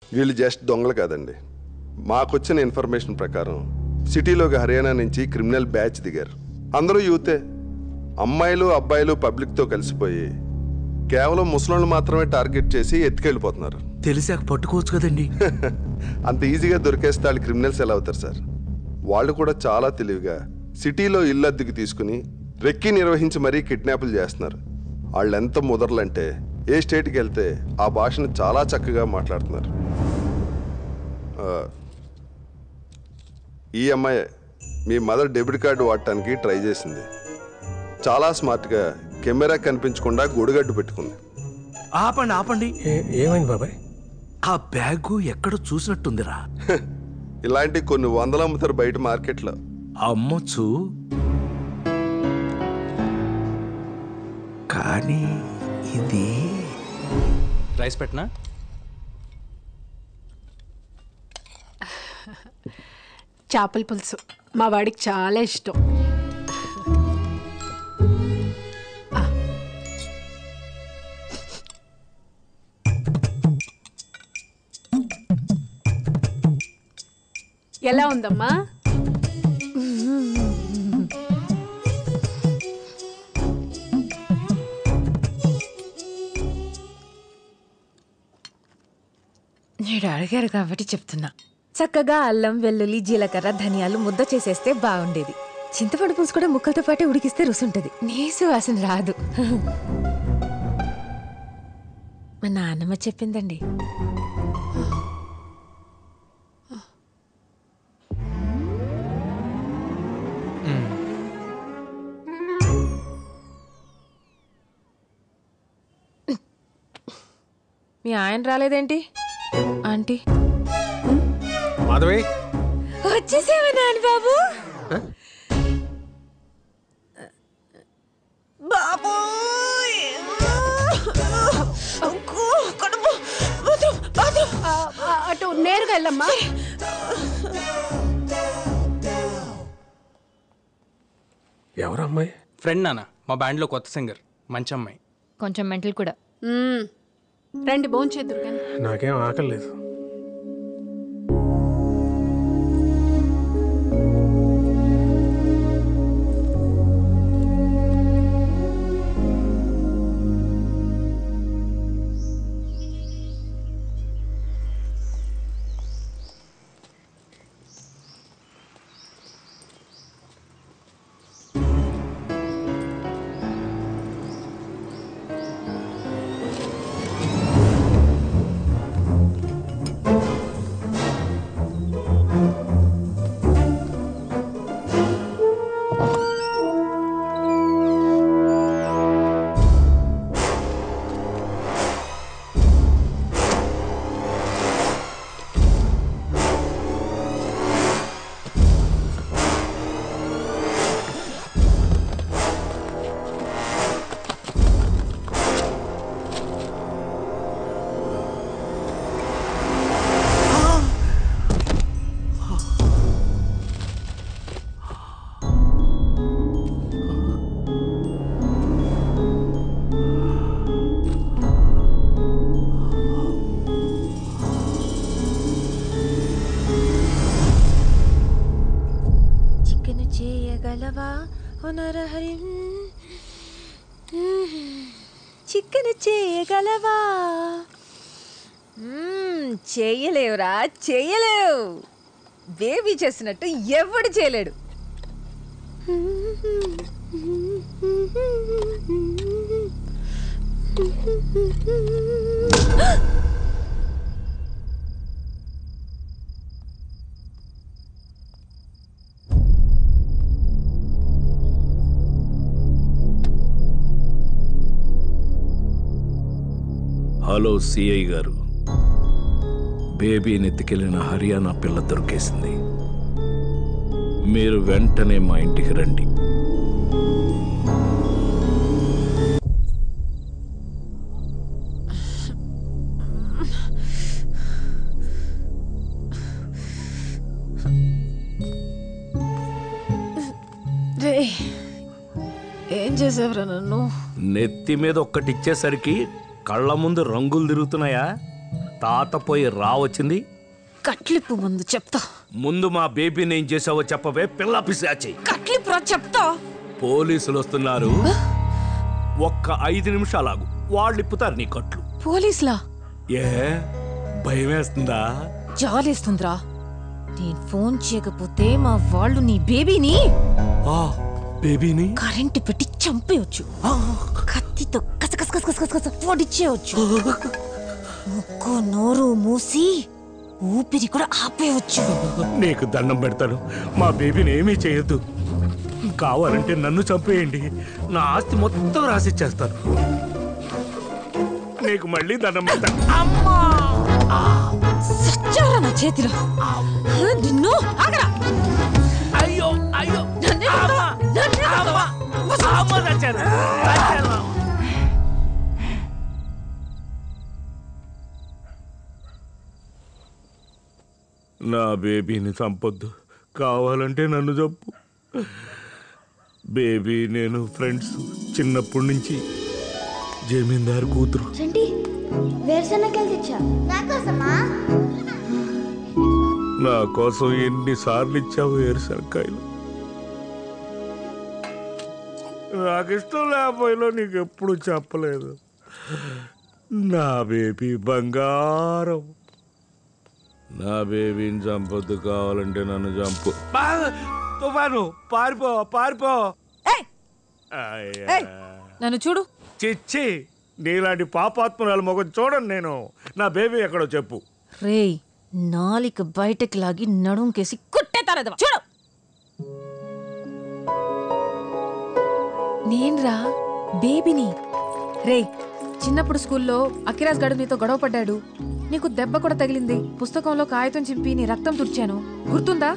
వీళ్ళు జస్ట్ దొంగలు కాదండి మాకొచ్చిన ఇన్ఫర్మేషన్ ప్రకారం సిటీలోకి హర్యానా నుంచి క్రిమినల్ బ్యాచ్ దిగారు అందరూ యూతే అమ్మాయిలు అబ్బాయిలు పబ్లిక్తో కలిసిపోయి కేవలం ముసలోళ్ళు మాత్రమే టార్గెట్ చేసి ఎత్తుకెళ్ళిపోతున్నారు తెలిసాక పట్టుకోవచ్చు కదండి అంత ఈజీగా దొరికేస్తే వాళ్ళు క్రిమినల్స్ ఎలా అవుతారు సార్ వాళ్ళు కూడా చాలా తెలివిగా సిటీలో ఇల్లు అద్దెకి తీసుకుని రెక్కి నిర్వహించి మరీ కిడ్నాపులు చేస్తున్నారు వాళ్ళు ఎంత ముదరలంటే ఏ స్టేట్కి వెళ్తే ఆ భాషను చాలా చక్కగా మాట్లాడుతున్నారు ఆ, ఈ అమ్మాయి మీ మదర్ డెబిట్ కార్డు వాడటానికి ట్రై చేసింది చాలా స్మార్ట్గా కెమెరా కనిపించకుండా గొడుగడ్డు పెట్టుకుంది ఆపండి ఆపండి ఏ- ఏమైంది బాబాయ్ ఆ బ్యాగు ఎక్కడ చూసినట్టుందిరా ఇలాంటి కొన్ని వందలు అమ్ముతారు బయట మార్కెట్లో అమ్మొచ్చు కానీ ఇది రైస్ పెట్టనా చేపల పులుసు మా వాడికి చాలా ఇష్టం ఆ. ఎలా ఉందమ్మా మీరు అడిగారు కాబట్టి చెప్తున్నా చక్కగా అల్లం వెల్లుల్లి జీలకర్ర ధనియాలు ముద్ద చేసేస్తే బాగుండేది చింతపండు పులుసు కూడా ముక్కలతో పాటే ఉడికిస్తే రుసుంటది నీసు వాసన రాదు మా నాన్నమ్మ చెప్పిందండి మీ ఆయన రాలేదేంటి ఆంటీ మాధవి వచ్చేసేవా నాన్న బాబు బాబు ఆ, ఆ, అటు నేరుగా వెళ్ళమ్మా ఎవరు అమ్మాయి ఫ్రెండ్ నాన్న మా బ్యాండ్లో కొత్త సింగర్ మంచి అమ్మాయి కొంచెం మెంటల్ కూడా మ్మ్. రండి భోంచేద్దురు కానీ నాకేం ఆకలి లేదు చికెన్ చేయగలవా ఓ నరహరి చికెన్ చేయగలవా మ్మ్, చేయలేవురా చేయలేవు బేబీ చేసినట్టు ఎవడు చేయలేడు హలో సిఐ గారు బేబీని ఎత్తుకెళ్లిన హర్యానా పిల్ల దొరికేసింది మీరు వెంటనే మా ఇంటికి రండి రేయ్, ఏం చేసావురా నన్ను నెత్తి మీద ఒక్కటిచ్చేసరికి కళ్ళ ముందు రంగులు తిరుగుతున్నాయా తాత పోయి రా వచ్చింది కట్లిప్పు ముందు చెప్తా ముందు మా బేబీని ఏం చేసావో చెప్పవే పిల్ల పిశాచి కట్లిప్పు రా చెప్తా పోలీసులు వస్తున్నారు ఒక్క ఐదు నిమిషాలాగు వాళ్ళు ఇప్పుతారు నీ కట్లు పోలీసులా ఏ భయం వేస్తుందా జాలేస్తుందిరా నేను ఫోన్ చేయకపోతే మా వాళ్ళు నీ బేబీని ఆ బేబీని కరెంటు పెట్టి చంపేయచ్చు కత్తితో కసకస కసకస కసకస పొడిచేయచ్చు ముక్కు నోరు మూసి ఊపిరి కూడా ఆపేయచ్చు నీకు దండం పెడతాను మా బేబీని ఏమీ చేయొద్దు కావాలంటే నన్ను చంపేయండి నా ఆస్తి మొత్తం రాసిచ్చేస్తాను నీకు మళ్ళీ దండం పెడతాను సచ్చారా నా చేతిలో నిన్ను ఆగరా అయ్యో అయ్యో నన్నే కొడతావా? నన్నే కొడతావా? అమ్మ చచ్చాను చచ్చాను. నా బేబీని చంపొద్దు కావాలంటే నన్ను చంపు బేబీ నేను ఫ్రెండ్స్ చిన్నప్పటి నుంచి జమీందారు కూతురు చంటి వేరుశనగలు తెచ్చా నాకోసమా నా కోసం ఎన్నిసార్లు ఇచ్చావు ఏరుశనక్కాయలు నాకు ఇష్టం లేకపోయినా నీకు ఎప్పుడు చెప్పలేదు నా బేబీ బంగారం నా బేబీని చంపొద్దు కావాలంటే నన్ను చంపు పా- తుఫాను పారిపో పారిపో అయ్యా. నన్ను చూడు చిచ్చి నీలాంటి పాపాత్మరాలు మొగం చూడండి నేను నా బేబీ ఎక్కడో చెప్పు రేయ్ నాలిక బయటకి లాగి నడుంకేసి కుట్టేతారదవా చూడు నేన్రా బేబీని రేయ్ చిన్నప్పుడు స్కూల్లో అకిరాజ్ గడు నీతో గొడవ పడ్డాడు నీకు దెబ్బ కూడా తగిలింది పుస్తకంలో కాగితం చింపి నీ రక్తం తుడిచాను గుర్తుందా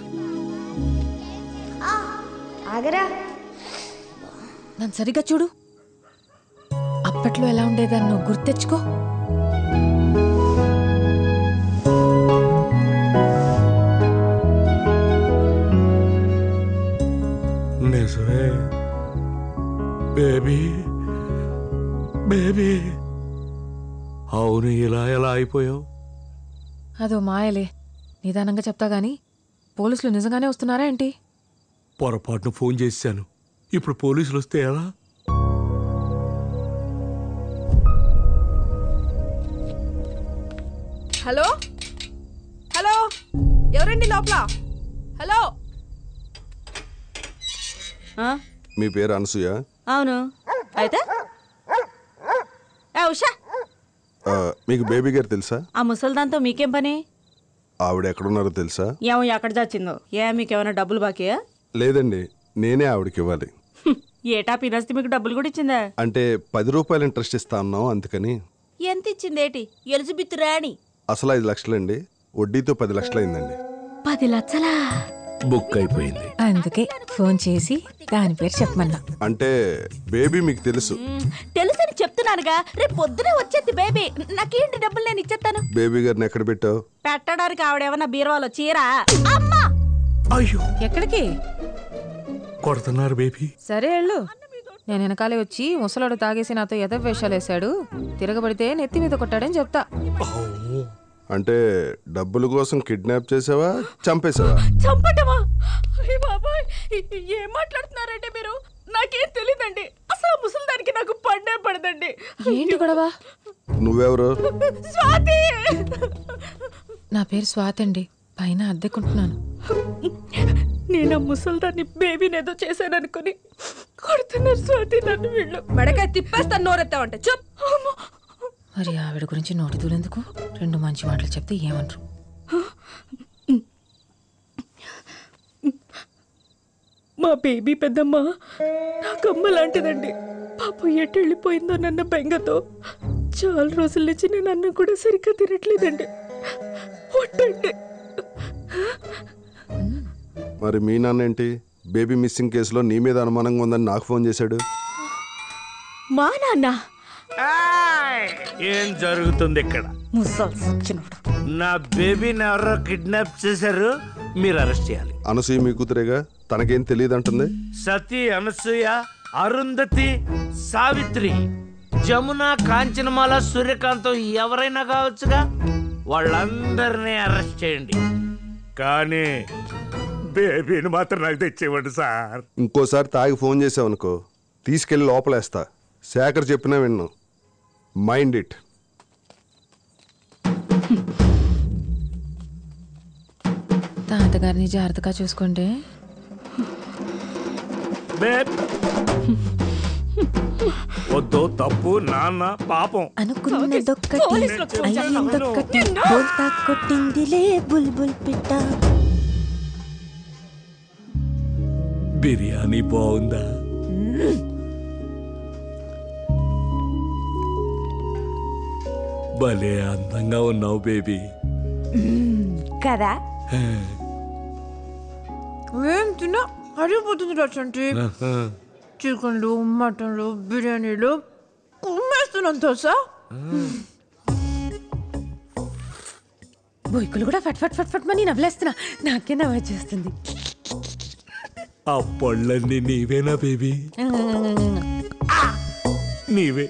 ఆగరా నన్ను సరిగ్గా చూడు అప్పట్లో ఎలా ఉండేదాన్ని నువ్వు గుర్తెచ్చుకో నిజమే బేబీ బేబీ అవును ఇలా ఎలా అయిపోయావు అదో మాయలే నిదానంగా చెప్తా గాని పోలీసులు నిజంగానే వస్తున్నారా ఏంటి పొరపాటును ఫోన్ చేశాను ఇప్పుడు పోలీసులు వస్తే ఎలా హలో హలో ఎవరండి లోపల హలో మీ పేరు అనసూయ అవును అయితే ఏ ఉషా ఆ, మీకు బేబీ గారు తెలుసా ఆ ముసల్దాంతో మీకేం పని ఆవిడ ఎక్కడున్నారో తెలుసా ఏమో ఎక్కడ చచ్చిందో ఏ మీకేమైనా డబ్బులు బాకీయా లేదండి నేనే ఆవిడకి ఇవ్వాలి హ్మ్, ఏటా పినస్తి మీకు డబ్బులు కూడా ఇచ్చిందా అంటే పది రూపాయలు ఇంట్రెస్ట్ ఇస్తా అన్నాం అందుకని ఎంత ఇచ్చిందేటి ఎలిజబెత్ రాణి అసలు ఐదు లక్షలండి వడ్డీతో పది లక్షలు అయిందండి పది లక్షలా బుక్ అయిపోయింది అందుకే ఫోన్ చేసి దాని పేరు చెప్పమన్నా అంటే బేబీ మీకు తెలుసు మ్, తెలుసని చెప్తున్నానుగా రేపు పొద్దునే వచ్చేది బేబీ నాకేంటి డబ్బులు నేను ఇచ్చేస్తాను బేబీ గారిని ఎక్కడ పెట్టావు పెట్టడానికి ఆవిడేమన్నా బీరువాలో చీరా అమ్మా అయ్యో ఎక్కడికి కొడుతున్నారు బేబీ సరే వెళ్ళు నేను వెనకాలే వచ్చి ముసలాడు తాగేసి నాతో ఎదవ వేషాలు వేశాడు తిరగబడితే నెత్తి మీద కొట్టాడని చెప్తా అంటే డబ్బుల కోసం కిడ్నాప్ చేసావా చంపేసావా చంపటమా అయ్య బాబాయ్ ఏం మాట్లాడుతున్నారంటే మీరు నాకేం తెలియదండి అసలు ఆ ముసలిదానికి నాకు పడ్డే పడదండి ఏంటి గొడవ నువ్వెవరు స్వాతి నా పేరు స్వాతి అండి పైన అద్దెకుంటున్నాను నేను ఆ ముసల్దాన్ని బేబీని ఏదో చేశాననుకుని కొడుతున్నారు స్వాతి నన్ను వీళ్ళు మెడకాయ తిప్పేస్తాను నోరెత్తావంటే చెప్ మరి ఆవిడ గురించి నోటి దూలెందుకు రెండు మంచి మాటలు చెప్తే ఏమనరు మా బేబీ పెద్దమ్మ నాకమ్మ లాంటిదండి పాప ఎటు వెళ్ళిపోయిందో నన్న బెంగతో చాలా రోజుల నుంచి నేను అన్నం కూడా సరిగ్గా తినట్లేదండి ఒట్టండి మరి మీ నాన్న ఏంటి బేబీ మిస్సింగ్ కేసులో నీ మీద అనుమానంగా ఉందని నాకు ఫోన్ చేశాడు మా నాన్న ఏం జరుగుతుంది ఇక్కడ ముసల్ సచ్చినోడు నా బేబీని ఎవరో కిడ్నాప్ చేశారు మీరు అరెస్ట్ చేయాలి అనసూయ మీ కూతురేగా తనకేం తెలియదు అంటుంది సతీ అనసూయ అరుంధతి సావిత్రి జమున కాంచనమాల సూర్యకాంతం ఎవరైనా కావచ్చుగా వాళ్ళందరినీ అరెస్ట్ చేయండి కానీ బేబీని మాత్రం నాకు తెచ్చేవాడు సార్ ఇంకోసారి తాగి ఫోన్ చేసావనుకో తీసుకెళ్ళి లోపలేస్తా శేఖర్ చెప్పినా విన్ను మైండ్ ఇట్ తాతగారిని జాగ్రత్తగా చూసుకోండి బేబ్ వద్దు తప్పు నాన్న పాపం అనుకున్నదొక్కటి పోలీసులకు ఫోన్ చేస్తాను. అయ్యిందొక్కటి బోల్తా కొట్టిందిలే బుల్బుల్ పిట్ట బిర్యానీ బాగుందా భలే అందంగా ఉన్నావు బేబీ కదా ఏం తిన్నా అడిగిపోతుంది రచంటి చికెన్లు మటన్లు బిర్యానీలు కుమ్మేస్తున్నాను తెలుసా బొయ్కులు కూడా ఫట్ ఫట్ ఫట్ ఫట్ మని నవ్వులేస్తున్నా నాకే నవ్వు వచ్చేస్తుంది ఆ పళ్ళన్నీ నీవేనా బేబీ నీవే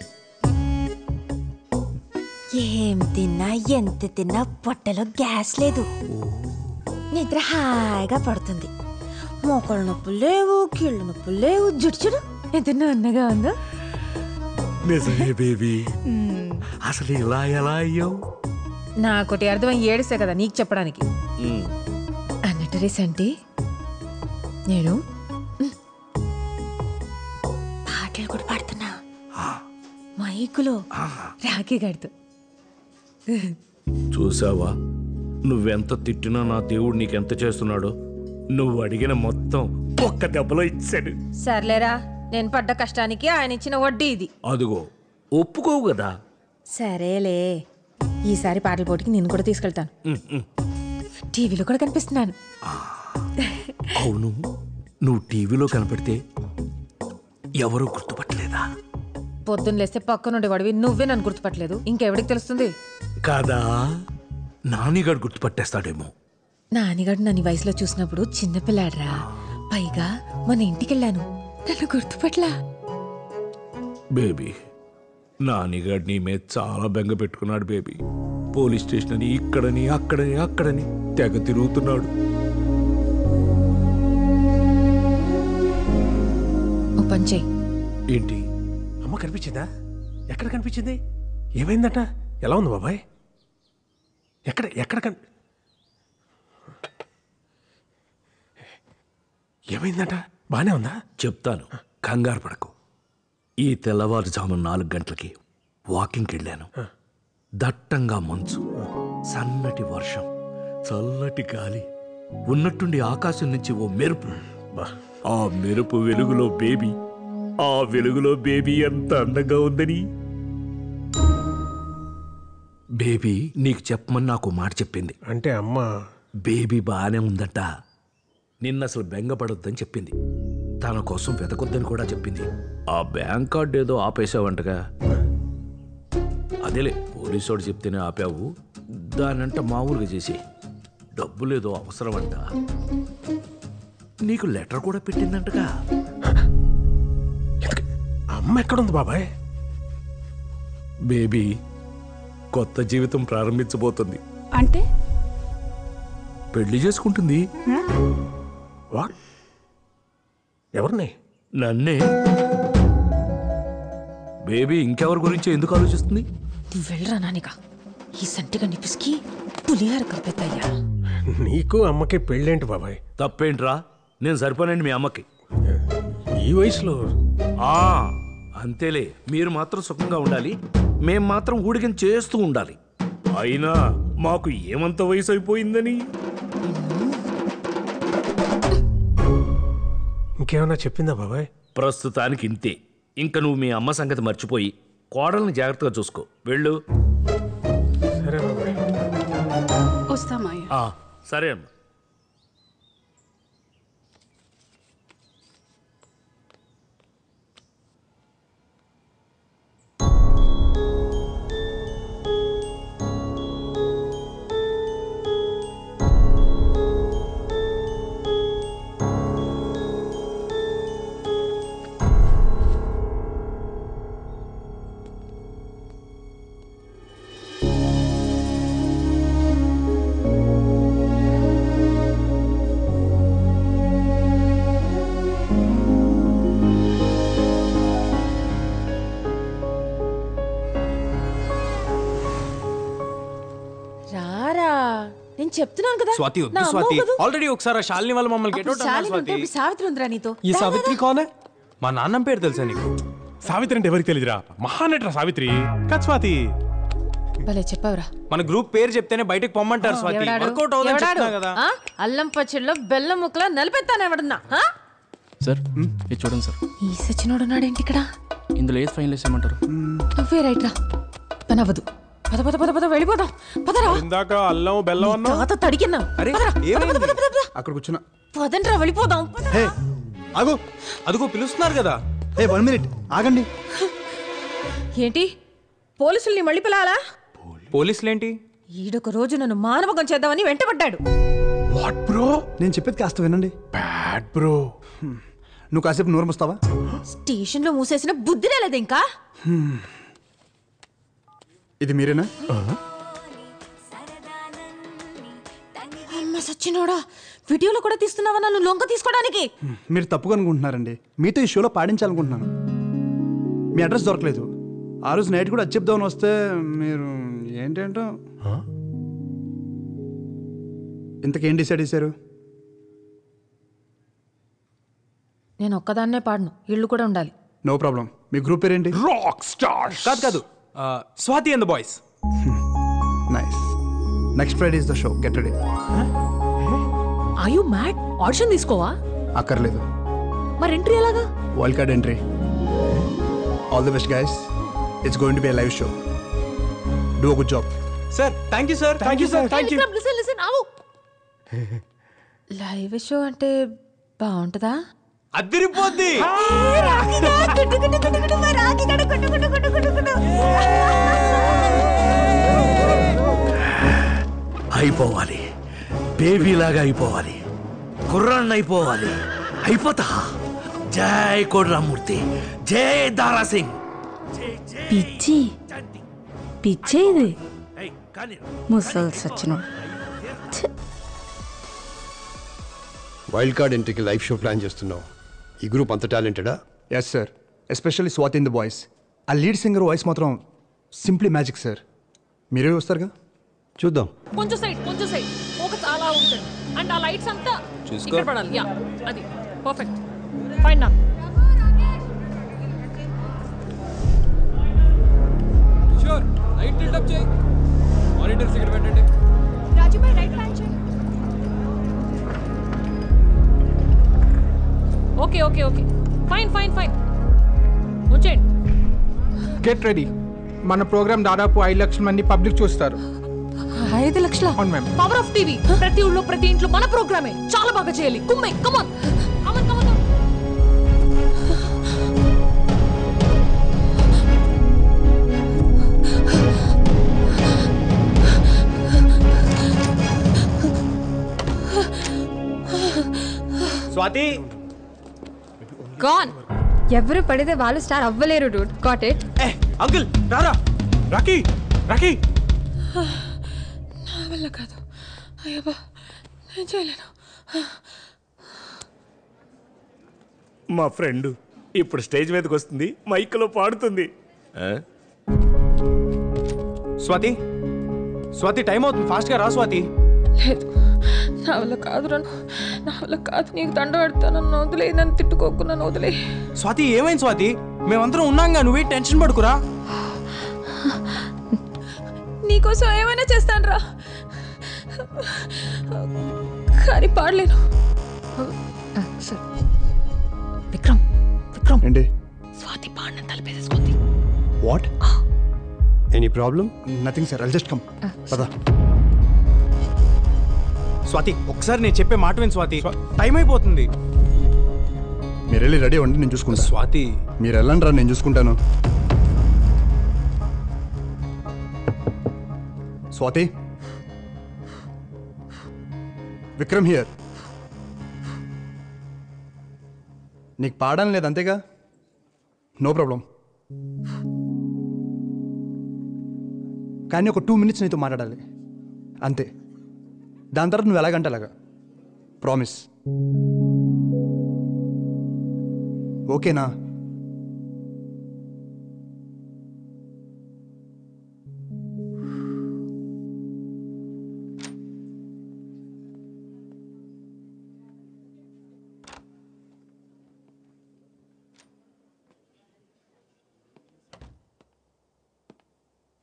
ఏం తిన్నా ఎంత తిన్నా పొట్టలో గ్యాస్ లేదు నిద్ర హాయిగా పడుతుంది మోకాళ్ళ నొప్పులు లేవు కీళ్ళ నొప్పులు లేవు జుట్టు చూడు ఎంత నున్నగా ఉందో నిజమే బేబీ అసలు ఇలా ఎలా అయ్యావు నాకొటి అర్థం ఏడిసే కదా నీకు చెప్పడానికి అన్నట్టు రీసెంటి నేను మ్, పాటలు కూడా పాడుతున్నా మైకులో రాఖీ గడుతూ చూసావా నువ్వెంత తిట్టినా నా దేవుడు నీకెంత చేస్తున్నాడో నువ్వు అడిగిన మొత్తం ఒక్క దెబ్బలో ఇచ్చాడు సర్లేరా నేను పడ్డ కష్టానికి ఆయన ఇచ్చిన వడ్డీ ఇది అదిగో ఒప్పుకోవు కదా సరేలే ఈసారి పాటల పోటీకి నేను కూడా తీసుకెళ్తాను ఉమ్, ఉమ్. టీవీలో కూడా కనిపిస్తున్నాను అవును నువ్వు టీవీలో కనపడితే ఎవరు గుర్తుపట్టలేదా పొద్దున్న లేస్తే పక్కనుండే వాడివి నువ్వే నన్ను గుర్తుపట్టలేదు ఇంకెవడికి తెలుస్తుంది కాదా నానిగాడు గుర్తుపట్టేస్తాడేమో నానిగాడు నన్ను ఈ వయసులో చూసినప్పుడు చిన్నపిల్లాడ్రా పైగా మన ఇంటికెళ్ళాను నన్ను గుర్తుపట్లా బేబీ నానిగాడు నీ మీద చాలా బెంగ పెట్టుకున్నాడు బేబీ పోలీస్ స్టేషన్ అని ఇక్కడని అక్కడని అక్కడని తెగ తిరుగుతున్నాడు ఓ పని చెయ్యి ఏంటి అమ్మ కనిపించిందా ఎక్కడ కనిపించింది ఏమైందట ఎలా ఉంది బాబాయ్ ఎక్కడ ఎక్కడ కన్ ఏమైందట బానే ఉందా చెప్తాను కంగారు పడకు ఈ తెల్లవారుజాము నాలుగు గంటలకి వాకింగ్కి వెళ్ళాను దట్టంగా మంచు సన్నటి వర్షం చల్లటి గాలి ఉన్నట్టుండి ఆకాశం నుంచి ఓ మెరుపు ఆ మెరుపు వెలుగులో బేబీ ఆ వెలుగులో బేబీ ఎంత అందంగా ఉందని బేబీ నీకు చెప్పమని నాకు మాట చెప్పింది అంటే అమ్మ బేబీ బాగానే ఉందట నిన్న అసలు బెంగపడొద్దని చెప్పింది తన కోసం వెతకొద్దని కూడా చెప్పింది ఆ బ్యాంక్ కార్డు ఏదో ఆపేసావంటగా అదేలే పోలీసోడు చెప్తేనే ఆపావు దానంట మామూలుగా చేసి డబ్బులేదో అవసరం అంట నీకు లెటర్ కూడా పెట్టిందంటగా ఎందుకు ఆ అమ్మ ఎక్కడుంది బాబాయ్ బేబీ కొత్త జీవితం ప్రారంభించబోతుంది అంటే పెళ్లి చేసుకుంటుంది వాట్ ఎవరిని నన్నే బేబీ ఇంకెవరి గురించి ఎందుకు ఆలోచిస్తుంది నువ్వు వెళ్ళరా నానిక ఈ సంటిగా నిపిసికి పులిహార కలిపేద్దయ్యా నీకు అమ్మకి పెళ్ళేంటి బాబాయ్ తప్పేంట్రా నేను సరిపోనండి మీ అమ్మకి ఈ వయసులో ఆ అంతేలే మీరు మాత్రం సుఖంగా ఉండాలి మేం మాత్రం ఊడిగం చేస్తూ ఉండాలి అయినా మాకు ఏమంత వయసు అయిపోయిందని ఇంకేమైనా చెప్పిందా బాబాయ్ ప్రస్తుతానికి ఇంతే ఇంక నువ్వు మీ అమ్మ సంగతి మర్చిపోయి కోడల్ని జాగ్రత్తగా చూసుకో వెళ్ళు సరే బాబాయ్ వస్తామాయ్యా ఆ, సరే అమ్మా ఏంట్రా నేను చెప్తున్నాను కదా స్వాతి నా వద్దు అమ్మ స్వాతి కదూ. ఆల్రెడీ ఒకసారి ఆ శాలిని వాళ్ళు మమ్మల్ని గెట్ అప్పుడు అవుట్ అన్నారు శాలిని ఉంటే స్వాతి ఇప్పుడు సావిత్రి ఉందిరా నీతో ఈ సావిత్రి కోనే మా నాన్నం పేరు తెలుసా నీకు సావిత్రి అంటే ఎవరికి తెలియదురా మహానటరా సావిత్రి కదా స్వాతి భలే చెప్పావురా మన గ్రూప్ పేరు చెప్తేనే బయటకు పొమ్మంటారు స్వాతి ఎవడాడు? వర్కౌట్ అవుతుందని ఎవడాడు? చెప్తున్నా కదా ఆ? అల్లం పచ్చడిలో బెల్లం ముక్కలా నలిపెత్తాను ఎవడన్నా ఆ? సార్ ఇది చూడండి సార్ ఈ సచినోడు ఉన్నాడేంటి ఇక్కడ ఇందులో ఏది ఫైనల్ వేసేయమంటారు నువ్వే రైట్ రా పని అవ్వదు పద పద పద పద వెళ్ళిపోదాం పదరా ఇందాక అల్లం బెల్లం అన్నా తాత తడికిన్నా అరే, పదరా, పద, ఏమైంది? పద, పద, పద, పద. అక్కడ కూర్చున్నా పదండ్రా వెళ్ళిపోదాం పదరా. హే ఆగు అదిగో పిలుస్తున్నారు కదా హే వన్ మినిట్ ఆగండి ఏంటి పోలీసుల్ని మళ్ళీ పిలాలా పోలీసులు ఏంటి ఈడొక రోజు నన్ను మానవకం చేద్దామని వెంటబడ్డాడు వాట్ బ్రో నేను చెప్పేది కాస్త వినండి బ్యాడ్ బ్రో నువ్వు కాసేపు నోరు మూస్తావా స్టేషన్ లో మూసేసిన బుద్ధి లేదు ఇంకా ఇది మీరేనా అమ్మ సచ్చినోడా వీడియోలో కూడా తీస్తున్నావా నన్ను లొంగ తీసుకోవడానికి మీరు తప్పుగా అనుకుంటున్నారండి మీతో ఈ షోలో పాడించాలనుకుంటున్నాను మీ అడ్రస్ దొరకలేదు ఆ రోజు నైట్ కూడా అది చెప్దామని వస్తే మీరు ఏంటేంటో ఇంతకేం డిసైడ్ చేశారు నేను ఒక్కదాన్నే పాడను ఇళ్ళు కూడా ఉండాలి నో ప్రాబ్లం మీ గ్రూప్ పేరేంటి రాక్ స్టార్ కాదు కాదు ఆ, Swathi and the boys nice next Friday is the show get ready I you mad audition తీసుకోవా అక్కర్లేదు మరి ఎంట్రీ ఎలాగా wild card entry all the best guys it's going to be live show do good job sir thank you sir thank you sir thank you listen listen ఆవు live show అంటే బాగుంటుందా అదిరిపోద్ది అయిపోవాలి బేబీలాగా అయిపోవాలి కుర్రాన్ని అయిపోవాలి అయిపోతా జై కోడ్రామూర్తి జై దారా సింగ్ పిచ్చి పిచ్చే ఇది ఏయ్, కానీ ముసలి సచ్చినోడు వైల్డ్ కార్డ్ ఎంట్రీకి లైవ్ షో ప్లాన్ చేస్తున్నావు ఈ గ్రూప్ అంత టాలెంటెడా yes sir especially Swathi in the voice ఆ లీడ్ సింగర్ వాయిస్ మాత్రం సింప్లీ మ్యాజిక్ సార్ మీరే వస్తారుగా చూద్దాం కొంచెం సైడ్ కొంచెం సైడ్ ఫోకస్ అలా ఉంటుంది అండ్ ఆ లైట్స్ అంతా చూసుకో. ఇక్కడ పడాలి యా అది పర్ఫెక్ట్ ఫైన్ నా షూర్ లైట్ టిల్ట్ అప్ చేయి మానిటర్స్ ఇక్కడ పెట్టండి okay okay okay fine fine fine వచ్చేయండి గెట్ రెడీ మన ప్రోగ్రామ్ దాదాపు ఐదు లక్షల మంది పబ్లిక్ చూస్తారు ఐదు లక్షల అవును మ్యామ్ పవర్ ఆఫ్ టీవీ ప్రతి ఊళ్ళో ప్రతి ఇంట్లో మన ప్రోగ్రామే చాలా బాగా చేయాలి కుమ్మే కమాన్ కమాన్ కమాన్ స్వాతి గాన్ ఎవరు పడితే వాళ్ళు స్టార్ అవ్వలేరు డూడ్ గాట్ ఇట్ ఏ అంకుల్ రారా రాకీ రాకీ నా వల్ల కాదు అయ్యబ్బా నేను చేయలేను మా ఫ్రెండ్ ఇప్పుడు స్టేజ్ మీదకి వస్తుంది మైక్లో పాడుతుంది స్వాతి స్వాతి టైం అవుతుంది ఫాస్ట్ గా రా స్వాతి లేదు నా వల్ల కాదు నన్ను నా వల్ల కాదు నీకు దండ పెడతా నన్ను వదిలే నన్ను తిట్టుకోకు నన్ను వదిలే స్వాతి ఏమైంది స్వాతి మేమందరం ఉన్నాంగా నువ్వే టెన్షన్ పడుకురా నీకోసం ఏమైనా చేస్తాను రా కానీ పాడలేను సరే విక్రమ్ విక్రమ్ ఏంటి స్వాతి పాడిన తలపేసేసుకుంది what any problem nothing sir I'll just come పదా స్వాతి ఒకసారి నేను చెప్పే మాట విని స్వాతి టైం అయిపోతుంది మీరు వెళ్ళి రెడీ అవ్వండి నేను చూసుకుంటా స్వాతి మీరు వెళ్ళండి రా నేను చూసుకుంటాను స్వాతి విక్రమ్ హియర్ నీకు పాడడం లేదు అంతేగా నో ప్రాబ్లం కానీ ఒక టూ మినిట్స్ నీతో మాట్లాడాలి అంతే దాని తర్వాత నువ్వు ఎలాగంటే అలాగా ప్రామిస్ ఓకేనా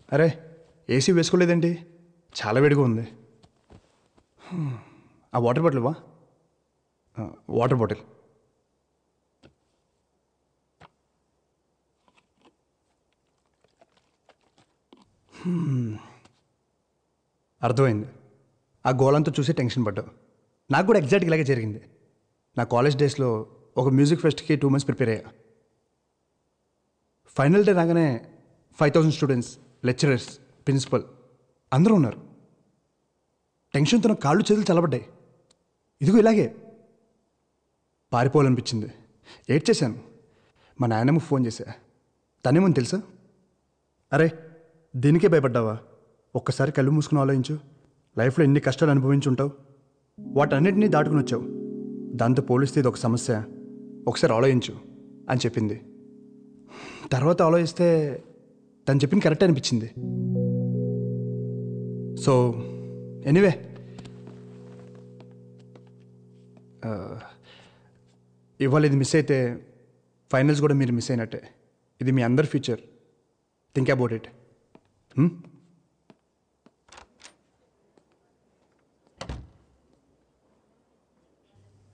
అరే ఏసీ వేసుకోలేదేంటి చాలా వేడిగా ఉంది హ్మ్. ఆ వాటర్ బాటిల్ వా ఆ, వాటర్ బాటిల్ హ్మ్. అర్థమైంది ఆ గోలంతా చూసి టెన్షన్ పడ్డావు నాకు కూడా ఎగ్జాక్ట్గా ఇలాగే జరిగింది నా కాలేజ్ డేస్లో ఒక మ్యూజిక్ ఫెస్ట్కి టూ మంత్స్ ప్రిపేర్ అయ్యా ఫైనల్ డే రాగానే five thousand students lecturers principal అందరూ ఉన్నారు టెన్షన్తో నా కాళ్ళు చేతులు చల్లబడ్డాయి ఇదిగో ఇలాగే పారిపోవాలనిపించింది ఏడ్చేశాను మా నాయనమ్మ ఫోన్ చేశా తనేమని తెలుసా అరే దీనికే భయపడ్డావా ఒక్కసారి కళ్ళు మూసుకుని ఆలోచించు లైఫ్లో ఎన్ని కష్టాలు అనుభవించి ఉంటావు వాటన్నిటినీ దాటుకుని వచ్చావు దాంతో పోలిస్తే ఇది ఒక సమస్య ఒకసారి ఆలోచించు అని చెప్పింది తర్వాత ఆలోచిస్తే తను చెప్పింది కరెక్ట్ అనిపించింది సో ఎనీవే ఇవాళ ఇది మిస్ అయితే ఫైనల్స్ కూడా మీరు మిస్ అయినట్టే ఇది మీ అందరి ఫ్యూచర్ థింక్ అబౌట్ ఇట్